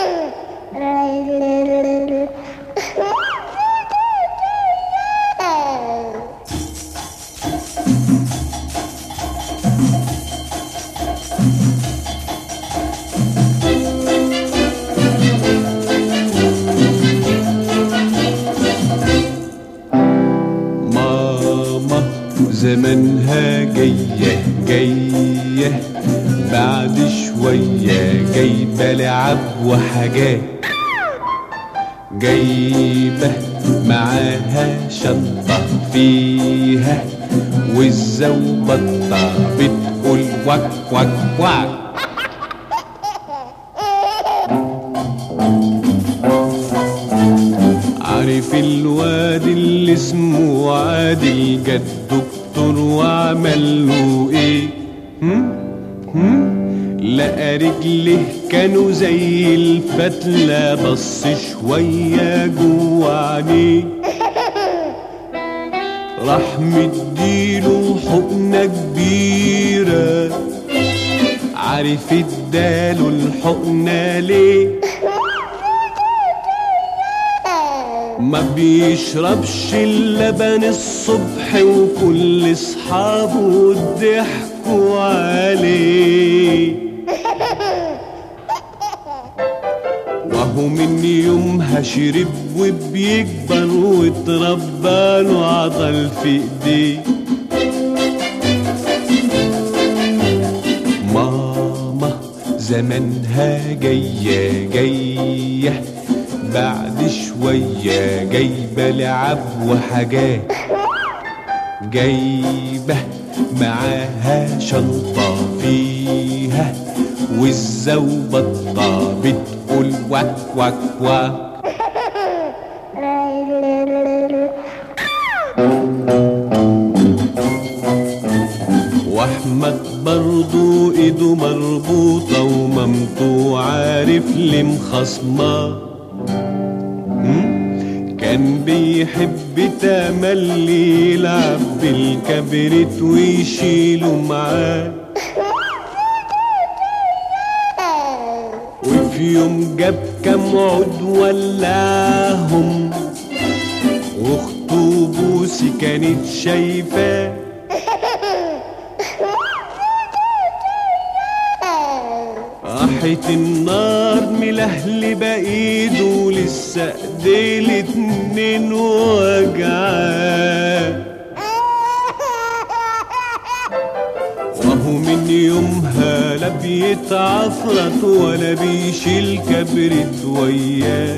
ماما زمانها جاية جاية بعد شوية جايبة لعب وحاجات جايبة معاها شنطة فيها والزوبطة بتقول وك وك وك عارف الواد اللي اسمه عادل جد دكتور وعمل له ايه هم؟ هم؟ لقى رجله كانوا زي الفتلة بص شوية جوه عينيه راح مديله حقنة كبيرة عارف اداله الحقنة ليه ما بيشربش اللبن الصبح وكل اصحابه ضحكوا عليه وهو من يومها شرب وبيكبر واتربى له عضل في ايديه ماما زمانها جاية جاية بعد شوية جايبة لعب وحاجات جايبة معاها شنطة فيها والزوبطة بتقول وك وك وك واحمد برضو ايده مربوطة ومامته عارف ليه مخصماه كان بيحب تملي يلعب بالكبريت ويشيله معاه وفي يوم جاب كام عود ولعهم واخته بوسي كانت شايفاه راحت النار ملهلبة ايده لسه ايديه الاتنين وجعاه وهو من يومها لا بيتعفرت ولا بيشيل كبرت وياه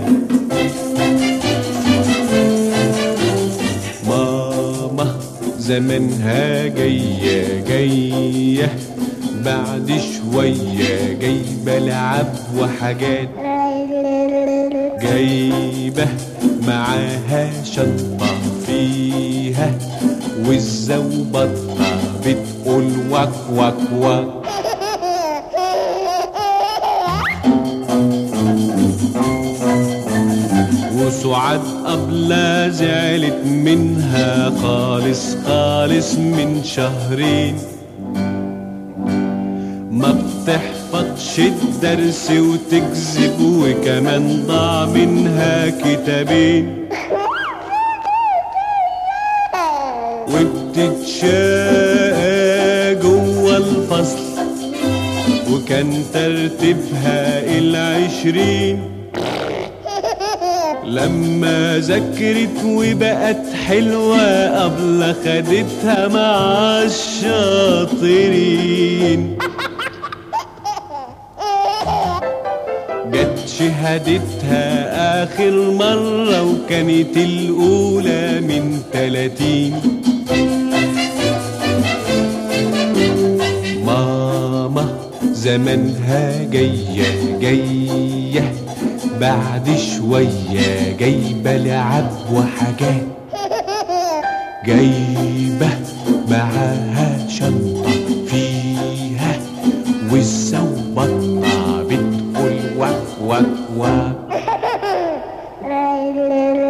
ماما زمانها جاية جاية بعد شوية جايبة لعب وحاجات جايبة معاها شنطة فيها والزوبطة بتقول وك وك وك وسعاد قبلها زعلت منها خالص خالص من شهرين ما بتحفظش الدرس وتكذب وكمان ضاع منها كتابين وبتتشاقى جوه الفصل وكان ترتيبها العشرين لما ذكرت وبقت حلوة قبل خدتها مع الشاطرين جت شهادتها آخر مرة وكانت الأولى من تلاتين ماما زمانها جاية جاية بعد شوية جايبة لعب وحاجات جايبة معاها شنطة فيها والزوبطة بتقول وك وك وك